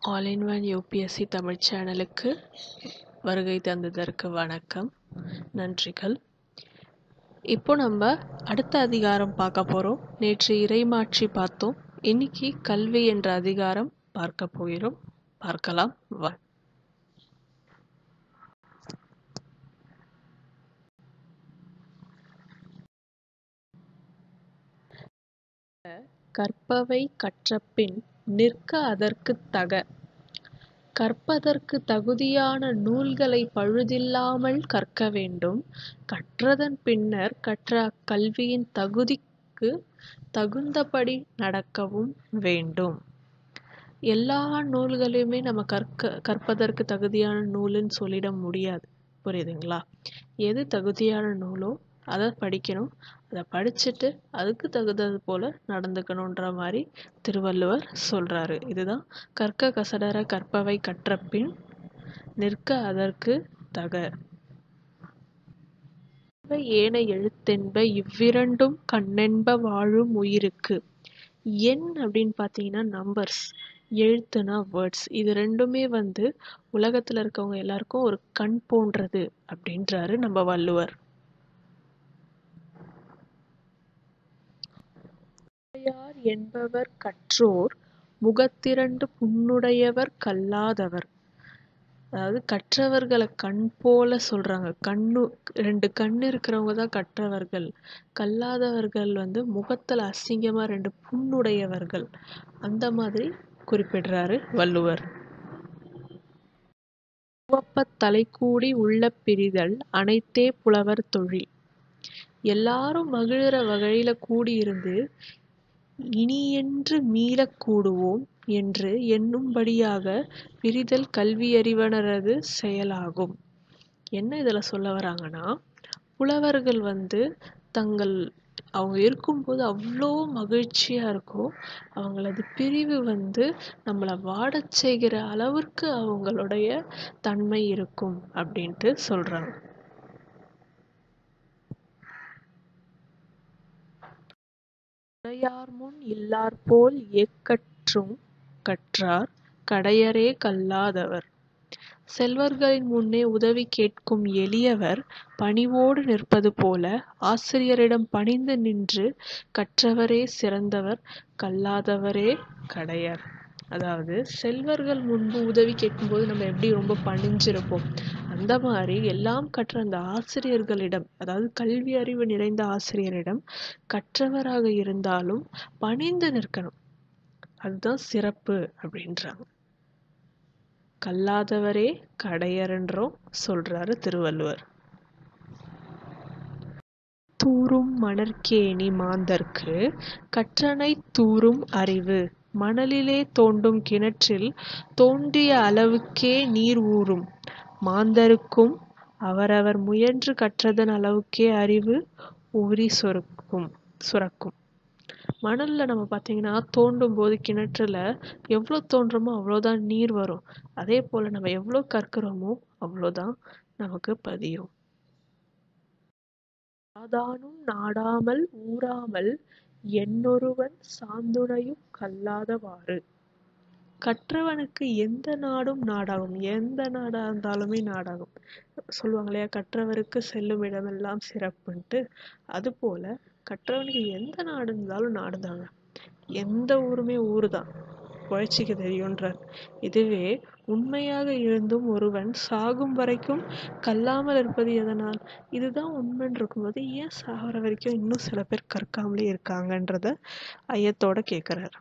all in one UPSC Tamil சேனலுக்கு வருகை தந்ததற்கு வணக்கம் நன்றிகள் இப்போ நம்ம அடுத்த அதிகாரம் பார்க்க போகிறோம் நேற்று இறைமாட்சி பார்த்தோம் இன்னைக்கு கல்வி என்ற அதிகாரம் பார்க்க போகிறோம் பார்க்கலாம் வா கற்பவை கற்றபின் நிற்க அதற்குத் தக கற்பதற்கு தகுதியான நூல்களை பழுதில்லாமல் கற்க வேண்டும் கற்றதன் பின்னர் கற்ற அக்கல்வியின் தகுதிக்கு தகுந்தபடி நடக்கவும் வேண்டும் எல்லா நூல்களையுமே நம்ம கற்க கற்பதற்கு தகுதியான நூலுன்னு சொல்லிட முடியாது புரியுதுங்களா எது தகுதியான நூலோ அதை படிக்கணும் அதை படிச்சுட்டு அதுக்கு தகுந்தது போல் நடந்துக்கணுன்ற மாதிரி திருவள்ளுவர் சொல்கிறாரு இதுதான் கற்க கசடர கற்பவை கற்றபின் நிற்க அதற்கு தக ஏன எழுத்தென்ப இவ்விரண்டும் கண்ணென்ப வாழும் உயிருக்கு எண் அப்படின்னு பார்த்தீங்கன்னா நம்பர்ஸ் எழுத்துனா வேர்ட்ஸ் இது ரெண்டுமே வந்து உலகத்தில் இருக்கவங்க எல்லாருக்கும் ஒரு கண் போன்றது அப்படின்றாரு நம்ம வள்ளுவர் உடையார் என்பவர் கற்றோர் முகத்திரண்டு புண்ணுடையவர் கல்லாதவர் அதாவது கற்றவர்களை கண் போல சொல்றாங்க கண்ணு ரெண்டு கண் இருக்கிறவங்க தான் கற்றவர்கள் கல்லாதவர்கள் வந்து முகத்துல அசிங்கமா ரெண்டு புண்ணுடையவர்கள் அந்த மாதிரி குறிப்பிடுறாரு வள்ளுவர் உவப்பத் தலைக்கூடி உள்ள பிரிதல் அனைத்தே புலவர் தொழில் எல்லாரும் மகிழற வகையில கூடியிருந்து இனியென்று மீளக் கூடுவோம் என்று எண்ணும்படியாக பிரிதல் கல்வியறிவனரது செயலாகும் என்ன இதில் சொல்ல வராங்கன்னா புலவர்கள் வந்து தங்கள் அவங்க இருக்கும்போது அவ்வளோ மகிழ்ச்சியாக இருக்கும் அவங்களது பிரிவு வந்து நம்மளை வாடச் செய்கிற அளவிற்கு அவங்களுடைய தன்மை இருக்கும் அப்படின்ட்டு சொல்கிறாங்க உடையார் முன் இல்லார் போல் எக்கற்றும் கற்றார் கடையரே கல்லாதவர் செல்வர்களின் முன்னே உதவி கேட்கும் எளியவர் பணிவோடு நிற்பது போல ஆசிரியரிடம் பணிந்து நின்று கற்றவரே சிறந்தவர் கல்லாதவரே கடையர் அதாவது செல்வர்கள் முன்பு உதவி கேட்கும்போது நம்ம எப்படி ரொம்ப பணிஞ்சிருப்போம் அந்த மாதிரி எல்லாம் கற்ற அந்த ஆசிரியர்களிடம் அதாவது கல்வி அறிவு நிறைந்த ஆசிரியரிடம் கற்றவராக இருந்தாலும் பணிந்து நிற்கணும் அதுதான் சிறப்பு அப்படின்றாங்க கல்லாதவரே கடையர்ன்றோம் சொல்றாரு திருவள்ளுவர் தூரும் மணற்கேணி மாந்தர்க்கு கற்றனை தூரும் அறிவு மணலிலே தோண்டும் கிணற்றில் தோண்டிய அளவுக்கே நீர் ஊறும் மாந்தருக்கும் அவரவர் முயன்று கற்றதன் அளவுக்கே அறிவு ஊறி சுரக்கும் சுரக்கும் மணல்ல நம்ம பார்த்தீங்கன்னா தோண்டும் போது கிணற்றுல எவ்வளோ தோன்றோமோ அவ்வளோதான் நீர் வரும் அதே போல நம்ம எவ்வளோ கற்கிறோமோ அவ்வளோதான் நமக்கு பதியும் சாதானும் நாடாமல் ஊறாமல் என்னொருவன் சாந்துணையும் கல்லாதவாறு கற்றவனுக்கு எந்த நாடும் நாடாகும் எந்த நாடா இருந்தாலுமே நாடாகும் சொல்லுவாங்க இல்லையா கற்றவருக்கு செல்லும் இடமெல்லாம் சிறப்புன்ட்டு அது போல கற்றவனுக்கு எந்த நாடு இருந்தாலும் நாடுதாங்க எந்த ஊருமே ஊரு தான் உழைச்சிக்க தெரியுன்றார் இதுவே உண்மையாக இருந்தும் ஒருவன் சாகும் வரைக்கும் கல்லாமல் இருப்பது எதனால் இதுதான் உண்மைன்னு இருக்கும்போது ஏன் சாகிற வரைக்கும் இன்னும் சில பேர் கற்காமலே இருக்காங்கன்றத ஐயத்தோட கேட்குறாரு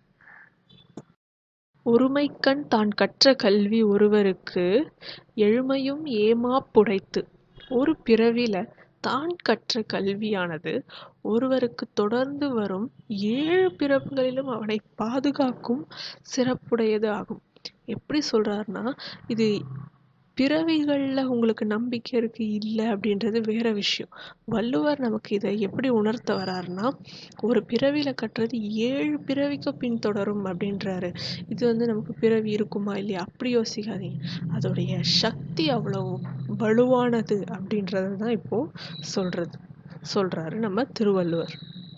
ஒருமைக்கண் தான் கற்ற கல்வி ஒருவருக்கு எழுமையும் ஏமாப்புடைத்து ஒரு பிறவில தான் கற்ற கல்வியானது ஒருவருக்கு தொடர்ந்து வரும் ஏழு பிறப்புகளிலும் அவனை பாதுகாக்கும் சிறப்புடையது ஆகும் எப்படி சொல்றாருன்னா இது பிறவிகளில் உங்களுக்கு நம்பிக்கை இருக்கு இல்லை அப்படின்றது வேற விஷயம் வள்ளுவர் நமக்கு இதை எப்படி உணர்த்த வராருன்னா ஒரு பிறவியில் கட்டுறது ஏழு பிறவிக்கு பின்தொடரும் அப்படின்றாரு இது வந்து நமக்கு பிறவி இருக்குமா இல்லையா அப்படி யோசிக்காதீங்க அதோடைய சக்தி அவ்வளோ வலுவானது அப்படின்றது தான் இப்போ சொல்றது சொல்றாரு நம்ம திருவள்ளுவர்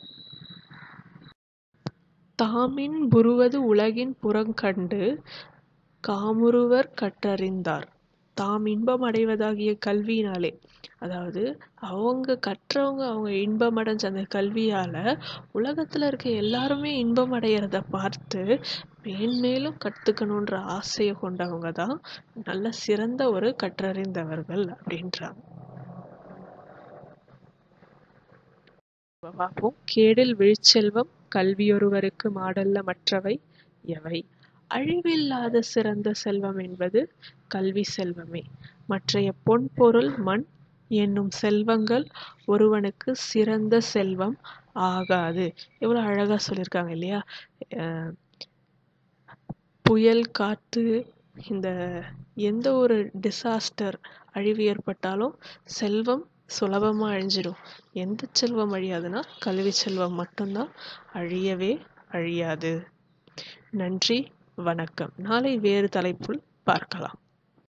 தாமின் புருவது உலகின் புறங்கண்டு காமுறுவர் கற்றறிந்தார் தாம் இன்பம் அடைவதாகிய கல்வியினாலே அதாவது அவங்க கற்றவங்க அவங்க இன்பம் அடைஞ்ச அந்த கல்வியால உலகத்துல இருக்க எல்லாருமே இன்பம் அடையறத பார்த்து மேன்மேலும் கத்துக்கணுன்ற ஆசையை கொண்டவங்க தான் நல்ல சிறந்த ஒரு கற்றறிந்தவர்கள் அப்படின்றாங்க பார்ப்போம் கேடில் விழுச்செல்வம் கல்வியொருவருக்கு மாடல்ல மற்றவை எவை அழிவில்லாத சிறந்த செல்வம் என்பது கல்வி செல்வமே மற்றைய பொன் பொருள் மண் என்னும் செல்வங்கள் ஒருவனுக்கு சிறந்த செல்வம் ஆகாது எவ்வளோ அழகா சொல்லியிருக்காங்க இல்லையா அஹ் புயல் காற்று இந்த எந்த ஒரு டிசாஸ்டர் அழிவு ஏற்பட்டாலும் செல்வம் சுலபமா அழிஞ்சிடும் எந்த செல்வம் அழியாதுன்னா கல்வி செல்வம் மட்டும்தான் அழியவே அழியாது நன்றி வணக்கம் நாளை வேறு தலைப்பில் பார்க்கலாம்